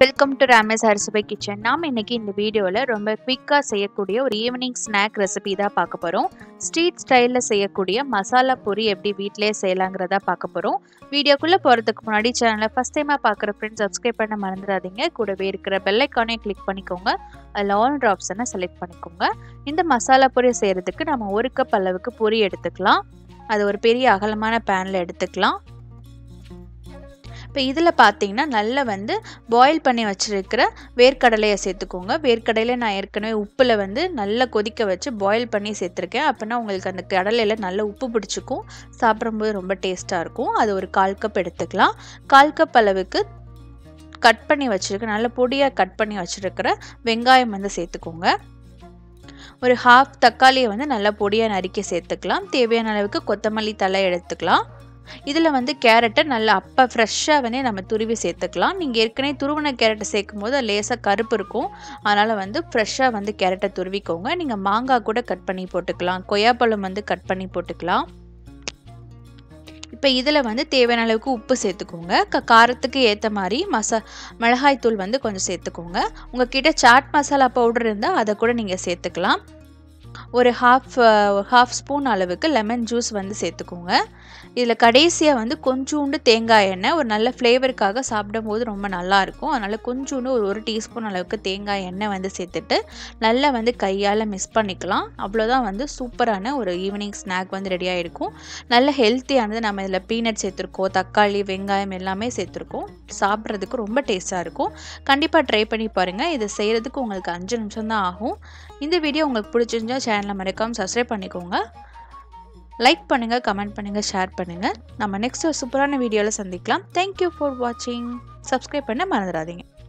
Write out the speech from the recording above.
welcome to Ramesh அரிசிபை kitchen நாம் இன்னைக்கு இந்த வீடியோவில் ரொம்ப குயிக்காக செய்யக்கூடிய ஒரு ஈவினிங் ஸ்நாக் ரெசிபி தான் பார்க்க போகிறோம் ஸ்ட்ரீட் ஸ்டைலில் செய்யக்கூடிய மசாலா பொரி எப்படி வீட்டிலே செய்யலாங்கிறதா பார்க்க போகிறோம் வீடியோக்குள்ளே போகிறதுக்கு முன்னாடி சேனலை ஃபஸ்ட் டைமாக பார்க்குற ஃப்ரெண்ட்ஸ் சப்ஸ்கிரைப் பண்ண மறந்துடாதீங்க கூடவே இருக்கிற பெல்லைக்கானையும் கிளிக் பண்ணிக்கோங்க அதில் ஆல் ஆப்ஷனை செலக்ட் பண்ணிக்கோங்க இந்த மசாலா பொரி செய்கிறதுக்கு நம்ம ஒரு கப் அளவுக்கு பொரி எடுத்துக்கலாம் அது ஒரு பெரிய அகலமான பேனில் எடுத்துக்கலாம் இப்போ இதில் பார்த்தீங்கன்னா நல்லா வந்து பாயில் பண்ணி வச்சுருக்கிற வேர்க்கடலையை சேர்த்துக்கோங்க வேர்க்கடலையை நான் ஏற்கனவே உப்பில் வந்து நல்லா கொதிக்க வச்சு பாயில் பண்ணி சேர்த்துருக்கேன் அப்படின்னா உங்களுக்கு அந்த கடலையில் நல்ல உப்பு பிடிச்சிக்கும் சாப்பிடும்போது ரொம்ப டேஸ்ட்டாக இருக்கும் அது ஒரு கால் கப் எடுத்துக்கலாம் கால் கப் அளவுக்கு கட் பண்ணி வச்சுருக்க நல்ல பொடியாக கட் பண்ணி வச்சுருக்கிற வெங்காயம் வந்து சேர்த்துக்கோங்க ஒரு ஹாஃப் தக்காளியை வந்து நல்லா பொடியாக நறுக்கி சேர்த்துக்கலாம் தேவையான அளவுக்கு கொத்தமல்லி தலை எடுத்துக்கலாம் இதில் வந்து கேரட்டை நல்லா அப்போ ஃப்ரெஷ்ஷாக வந்து நம்ம துருவி சேர்த்துக்கலாம் நீங்கள் ஏற்கனவே துருவின கேரட்டை சேர்க்கும் போது லேசாக கருப்பு இருக்கும் அதனால் வந்து ஃப்ரெஷ்ஷாக வந்து கேரட்டை துருவிக்கோங்க நீங்கள் மாங்காய் கூட கட் பண்ணி போட்டுக்கலாம் கொய்யாப்பழம் வந்து கட் பண்ணி போட்டுக்கலாம் இப்போ இதில் வந்து தேவையான அளவுக்கு உப்பு சேர்த்துக்கோங்க க காரத்துக்கு ஏற்ற மாதிரி மசா மிளகாய்த்தூள் வந்து கொஞ்சம் சேர்த்துக்கோங்க உங்ககிட்ட சாட் மசாலா பவுடர் இருந்தால் அதை கூட நீங்கள் சேர்த்துக்கலாம் ஒரு ஹாஃப் ஹாஃப் ஸ்பூன் அளவுக்கு லெமன் ஜூஸ் வந்து சேர்த்துக்கோங்க இதில் கடைசியாக வந்து கொஞ்சோண்டு தேங்காய் எண்ணெய் ஒரு நல்ல ஃப்ளேவருக்காக சாப்பிடும் போது ரொம்ப நல்லாயிருக்கும் அதனால் கொஞ்சோண்டு ஒரு ஒரு டீஸ்பூன் அளவுக்கு தேங்காய் எண்ணெய் வந்து சேர்த்துட்டு நல்லா வந்து கையால் மிக்ஸ் பண்ணிக்கலாம் அவ்வளோதான் வந்து சூப்பரான ஒரு ஈவினிங் ஸ்நாக் வந்து ரெடியாக இருக்கும் நல்ல ஹெல்த்தியானது நம்ம இதில் பீனட் சேர்த்துருக்கோம் தக்காளி வெங்காயம் எல்லாமே சேர்த்துருக்கோம் சாப்பிட்றதுக்கு ரொம்ப டேஸ்ட்டாக இருக்கும் கண்டிப்பாக ட்ரை பண்ணி பாருங்கள் இதை செய்கிறதுக்கு உங்களுக்கு அஞ்சு நிமிஷம் தான் ஆகும் இந்த வீடியோ உங்களுக்கு பிடிச்சிருந்தா சேனலை மறக்காமல் சப்ஸ்கிரைப் பண்ணிக்கோங்க லைக் பண்ணுங்கள் கமெண்ட் பண்ணுங்கள் ஷேர் பண்ணுங்கள் நம்ம நெக்ஸ்ட் ஒரு சூப்பரான வீடியோவில் சந்திக்கலாம் தேங்க்யூ ஃபார் வாட்சிங் சப்ஸ்கிரைப் பண்ண மறந்துடாதீங்க